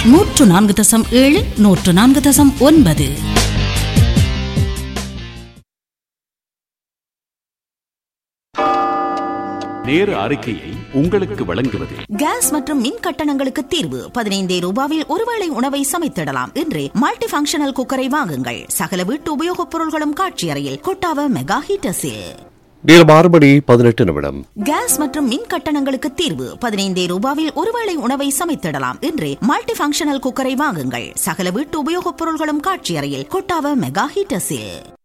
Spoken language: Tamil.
நூற்று நான்கு தசம் ஏழு நூற்று நான்கு தசம் ஒன்பது நேர அறிக்கையை உங்களுக்கு வழங்குவது கேஸ் மற்றும் மின் கட்டணங்களுக்கு தீர்வு பதினைந்தே ரூபாவில் ஒருவேளை உணவை சமைத்திடலாம் என்று மல்டி ஃபங்க்ஷனல் குக்கரை வாங்குங்கள் சகல வீட்டு உபயோகப் பொருள்களும் காட்சி அறையில் கொட்டாவ மெகா ஹீட்டர்ஸில் நேரம் ஆறு மணி பதினெட்டு நிமிடம் கேஸ் மற்றும் மின் கட்டணங்களுக்கு தீர்வு பதினைந்தே ரூபாவில் ஒருவேளை உணவை சமைத்திடலாம் என்று மல்டி ஃபங்க்ஷனல் குக்கரை வாங்குங்கள் சகல வீட்டு உபயோகப் பொருள்களும் காட்சி அறையில் கொட்டாவ மெகா ஹீட்டர்ஸில்